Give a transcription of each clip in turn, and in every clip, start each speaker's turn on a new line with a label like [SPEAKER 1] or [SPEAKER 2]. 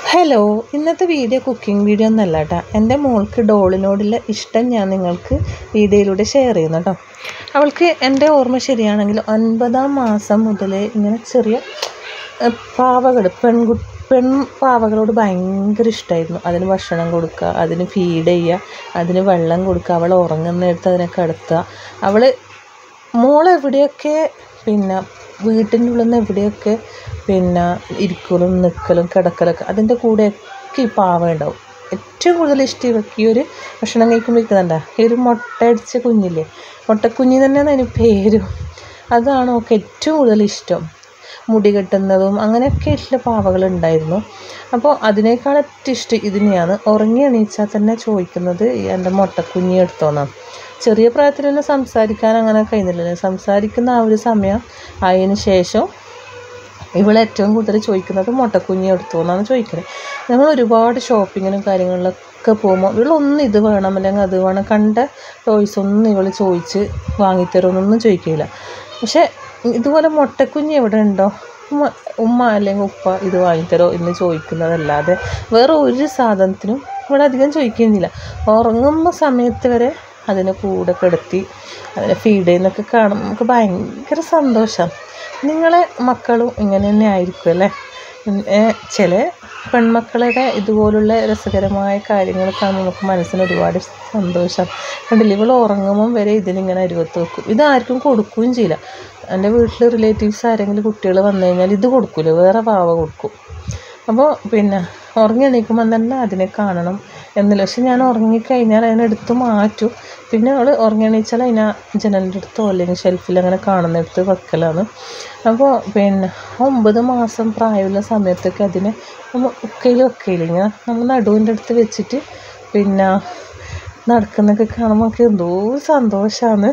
[SPEAKER 1] hello ഇന്നത്തെ video cooking video ഒന്നല്ല കേട്ടോ എൻ്റെ മോൾക്ക് ഡോളിനോടുള്ള ഇഷ്ടം ഞാൻ നിങ്ങൾക്ക് വീഡിയോയിലൂടെ ഷെയർ ചെയ്യുന്നു കേട്ടോ അവൾക്ക് എൻ്റെ ഓർമ്മ ശരിയാണെങ്കിൽ ഒൻപതാം മാസം മുതലേ ഇങ്ങനെ ചെറിയ ഏഹ്, പാവകൾ പെൺകു പെൺ പാവകളോട് ഭയങ്കര ഇഷ്ടമായിരുന്നു അതിന് ഭക്ഷണം കൊടുക്കുക അതിന് ഫീഡ് ചെയ്യുക അതിന് വെള്ളം കൊടുക്കുക അവൾ ഉറങ്ങുന്നിടത്ത് അതിനെ കിടത്തുക അവൾ മോളെവിടെയൊക്കെ പിന്നെ വീട്ടിൻ്റെ ഉള്ളിൽ നിന്ന് എവിടെയൊക്കെ പിന്നെ ഇരിക്കലും നിൽക്കലും കിടക്കലൊക്കെ അതിൻ്റെ കൂടെയൊക്കെ ഈ പാവ ഉണ്ടാവും ഏറ്റവും കൂടുതൽ ഇഷ്ടം ഇവർക്ക് ഈ ഒരു ഭക്ഷണം കഴിക്കുമ്പോൾ ഇരിക്കുന്നുണ്ട ഈ ഒരു മുട്ട അടിച്ച കുഞ്ഞില്ലേ മുട്ടക്കുഞ്ഞി തന്നെയാണ് അതിന് പേരും അതാണ് അവൾക്ക് ഏറ്റവും കൂടുതൽ ഇഷ്ടം മുടി കെട്ടുന്നതും അങ്ങനെയൊക്കെ ഇഷ്ട പാവകളുണ്ടായിരുന്നു അപ്പോൾ അതിനേക്കാൾ ഏറ്റവും ഇഷ്ടം ഇതിനെയാണ് ഉറങ്ങി എണീച്ചാൽ തന്നെ ചോദിക്കുന്നത് ഈ എൻ്റെ മുട്ടക്കുഞ്ഞി എടുത്തോന്നാണ് ചെറിയ പ്രായത്തിൽ തന്നെ സംസാരിക്കാൻ അങ്ങനെ കഴിയുന്നില്ലല്ലോ സംസാരിക്കുന്ന ആ ഒരു സമയം അതിന് ശേഷം ഇവൾ ഏറ്റവും കൂടുതൽ ചോദിക്കുന്നത് മുട്ടക്കുഞ്ഞി എടുത്തു എന്നാണ് ചോദിക്കുന്നത് ഞങ്ങൾ ഒരുപാട് ഷോപ്പിങ്ങിനും കാര്യങ്ങളിലൊക്കെ പോകുമ്പോൾ ഇവളൊന്നും ഇത് വേണം അല്ലെങ്കിൽ അത് വേണം കണ്ട ടോയ്സ് ഒന്നും ഇവൾ ചോദിച്ച് വാങ്ങിത്തരുമെന്നൊന്നും ചോദിക്കില്ല പക്ഷേ ഇതുപോലെ മുട്ടക്കുഞ്ഞി എവിടെ ഉണ്ടോ ഉമ്മ ഉമ്മ അല്ലെങ്കിൽ ഉപ്പ ഇത് വാങ്ങിത്തരോ എന്ന് ചോദിക്കുന്നതല്ലാതെ വേറെ ഒരു സാധനത്തിനും ഇവിടെ അധികം ചോദിക്കുന്നില്ല ഉറങ്ങുന്ന സമയത്ത് വരെ അതിനെ കൂടെ കിടത്തി അതിനെ ഫീഡ് ചെയ്യുന്നൊക്കെ കാണുമ്പോൾ നമുക്ക് ഭയങ്കര സന്തോഷം നിങ്ങളെ മക്കളും ഇങ്ങനെ തന്നെ ആയിരിക്കും അല്ലേ പിന്നെ ചില പെൺമക്കളുടെ ഇതുപോലുള്ള രസകരമായ കാര്യങ്ങൾ കാണുമ്പോൾ നമുക്ക് മനസ്സിന് ഒരുപാട് സന്തോഷം കണ്ടില്ല ഇവൾ ഉറങ്ങുമ്പം വരെ ഇതിനിങ്ങനെ അരുവത്ത് വെക്കും ഇതാർക്കും കൊടുക്കുകയും ചെയ്യില്ല എൻ്റെ വീട്ടിൽ റിലേറ്റീവ്സ് ആരെങ്കിലും കുട്ടികൾ വന്നു കഴിഞ്ഞാൽ ഇത് കൊടുക്കില്ല വേറെ പാവ കൊടുക്കും അപ്പോൾ പിന്നെ ഉറങ്ങി എണീക്കുമ്പം തന്നെ അതിനെ കാണണം എന്നില്ല പക്ഷെ ഞാൻ ഉറങ്ങിക്കഴിഞ്ഞാൽ അതിനെടുത്ത് മാറ്റും പിന്നെ അവൾ ഉറങ്ങി എണീച്ചാൽ അതിനെ ജനലിൻ്റെ അടുത്തോ അല്ലെങ്കിൽ ഷെൽഫിൽ അങ്ങനെ കാണുന്നിടത്ത് വെക്കലാണ് അപ്പോൾ പിന്നെ ഒമ്പത് മാസം പ്രായമുള്ള സമയത്തൊക്കെ അതിനെ നമ്മൾ ഉക്കയിൽ വെക്കയില്ല ഇങ്ങനെ നമ്മൾ നടുവിൻ്റെ അടുത്ത് വെച്ചിട്ട് പിന്നെ നടക്കുന്നൊക്കെ കാണുമ്പോൾ നമുക്ക് എന്തോ സന്തോഷമാണ്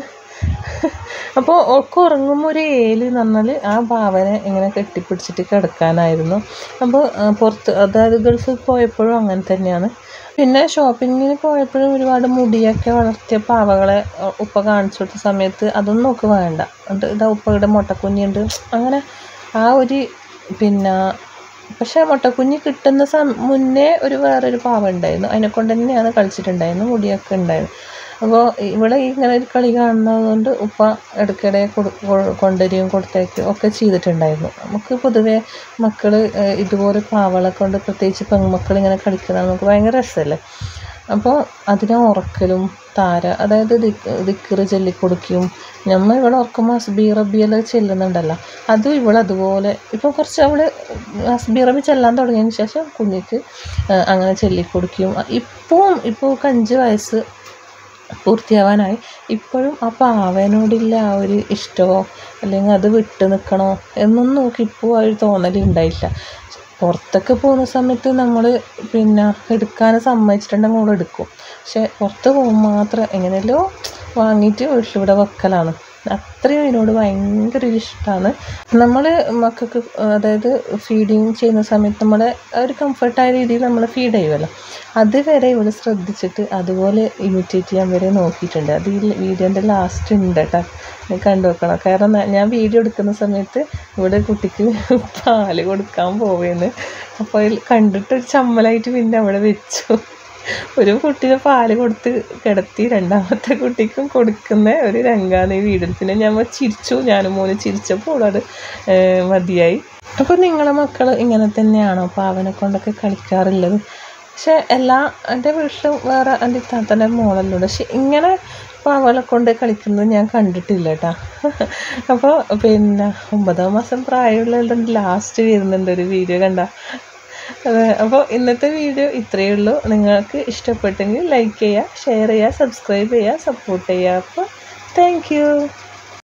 [SPEAKER 1] അപ്പോൾ ഒക്കെ ഉറങ്ങുമ്പോൾ ഒരു ഏല് എന്ന് പറഞ്ഞാൽ ആ ഭാവനെ ഇങ്ങനെ കെട്ടിപ്പിടിച്ചിട്ട് കിടക്കാനായിരുന്നു അപ്പോൾ ആ, പുറത്ത് അതായത് ഗൾഫിൽ പോയപ്പോഴും അങ്ങനെ തന്നെയാണ് പിന്നെ ഷോപ്പിങ്ങിന് പോയപ്പോഴും ഒരുപാട് മുടിയൊക്കെ വളർത്തിയ പാവകളെ ഉ- ഉപ്പ കാണിച്ചു കൊടുത്ത സമയത്ത് അതൊന്നും ഒക്കെ വേണ്ട എന്നിട്ട് ഇതാ ഉപ്പയുടെ മുട്ടക്കുഞ്ഞുണ്ട് അങ്ങനെ ആ ഒരു പിന്നെ പക്ഷേ മുട്ടക്കുഞ്ഞ് കിട്ടുന്ന സം മുന്നേ ഒരു വേറൊരു പാവ ഉണ്ടായിരുന്നു അതിനെ കൊണ്ട് തന്നെയാണ് കളിച്ചിട്ടുണ്ടായിരുന്നു മുടിയൊക്കെ ഉണ്ടായിരുന്നു അപ്പോൾ ഇവിടെ ഇങ്ങനെ ഒരു കളി കാണുന്നത് കൊണ്ട് ഉപ്പ ഇടയ്ക്കിടെ കൊടു കൊ- കൊണ്ടുവരികയും കൊടുത്തേക്കുകയും ഒക്കെ ചെയ്തിട്ടുണ്ടായിരുന്നു നമുക്ക് പൊതുവേ മക്കൾ ഇതുപോലെ പാവകളെ കൊണ്ട് പ്രത്യേകിച്ച് പെൺമക്കൾ ഇങ്ങനെ കളിക്കുന്നത് നമുക്ക് ഭയങ്കര രസമല്ലേ അപ്പോൾ അതിനെ ഉറക്കലും താര അതായത് ദിക്ക് ദിക്കറ് ചൊല്ലിക്കൊടുക്കുകയും നമ്മൾ ഇവിടെ ഉറക്കുമ്പോൾ ഹസ്ബി റബിയെല്ലാം ചെല്ലുന്നുണ്ടല്ലോ അതും ഇവിടെ അതുപോലെ ഇപ്പോൾ കുറച്ച് അവൾ ഹസ്ബി റബി ചെല്ലാൻ തുടങ്ങിയതിന് ശേഷം കുഞ്ഞിക്ക് ആ, അങ്ങനെ ചൊല്ലിക്കൊടുക്കുകയും ഇപ്പം ഇപ്പോൾ അഞ്ച് വയസ്സ് പൂർത്തിയാവാനായി ഇപ്പോഴും ആ പാവനോടില്ല ആ ഒരു ഇഷ്ടമോ അല്ലെങ്കിൽ അത് വിട്ട് നിൽക്കണോ എന്നൊന്നും നോക്കി ഇപ്പോൾ ആ ഒരു തോന്നലുണ്ടായില്ല പുറത്തൊക്കെ പോകുന്ന സമയത്ത് നമ്മൾ പിന്നെ എടുക്കാൻ സമ്മതിച്ചിട്ടുണ്ടെങ്കിൽ നമ്മൾ എടുക്കും പക്ഷെ പുറത്ത് പോകുമ്പോൾ മാത്രം എങ്ങനെയല്ലോ വാങ്ങിയിട്ട് വീട്ടിലിവിടെ വെക്കലാണ് അത്രയും അതിനോട് ഭയങ്കര ഒരു ഇഷ്ടമാണ് നമ്മൾ മക്കൾക്ക് അതായത് ഫീഡിങ് ചെയ്യുന്ന സമയത്ത് നമ്മളെ ആ ഒരു കംഫർട്ടായ രീതിയിൽ നമ്മൾ ഫീഡ് ചെയ്യുമല്ലോ അതുവരെ ഇവിടെ ശ്രദ്ധിച്ചിട്ട് അതുപോലെ ഇമിറ്റേറ്റ് ചെയ്യാൻ വരെ നോക്കിയിട്ടുണ്ട് അത് ഈ വീഡിയോൻ്റെ ലാസ്റ്റ് ഉണ്ട് കേട്ടോ നീ കണ്ടു വെക്കണം കാരണം ന- ഞാൻ വീഡിയോ എടുക്കുന്ന സമയത്ത് ഇവിടെ കുട്ടിക്ക് പാല് കൊടുക്കാൻ പോവേന്ന് അപ്പോൾ അതിൽ കണ്ടിട്ട് ഒരു ചമ്മലായിട്ട് പിന്നെ അവിടെ വെച്ചു ഒരു കുട്ടീനെ പാല് കൊടുത്ത് കിടത്തി രണ്ടാമത്തെ കുട്ടിക്കും കൊടുക്കുന്ന ഒരു രംഗാണ് ഈ വീഡിയോയിൽ പിന്നെ ഞാൻ ചിരിച്ചു ഞാനും മോന് ചിരിച്ചപ്പോൾ അത് ഏഹ് മതിയായി അപ്പോൾ നിങ്ങളെ മക്കൾ ഇങ്ങനെ തന്നെയാണോ പാവനെ കൊണ്ടൊക്കെ കളിക്കാറുള്ളത് പക്ഷെ എല്ലാ എൻ്റെ വീട്ടിലും വേറെ എൻ്റെ ഇത്താത്തൻ്റെ മോളെല്ലാം പക്ഷെ ഇങ്ങനെ പാവകളെ കൊണ്ട് കളിക്കുന്നത് ഞാൻ കണ്ടിട്ടില്ല കേട്ടോ അപ്പോൾ പിന്നെ ഒമ്പതാം മാസം പ്രായമുള്ള ലാസ്റ്റ് വരുന്നുണ്ട് ഒരു വീഡിയോ കണ്ട അതെ അപ്പോൾ ഇന്നത്തെ വീഡിയോ ഇത്രയേ ഉള്ളൂ നിങ്ങൾക്ക് ഇഷ്ടപ്പെട്ടെങ്കിൽ ലൈക്ക് ചെയ്യുക ഷെയർ ചെയ്യുക സബ്സ്ക്രൈബ് ചെയ്യുക സപ്പോർട്ട് ചെയ്യുക അപ്പോൾ താങ്ക് യു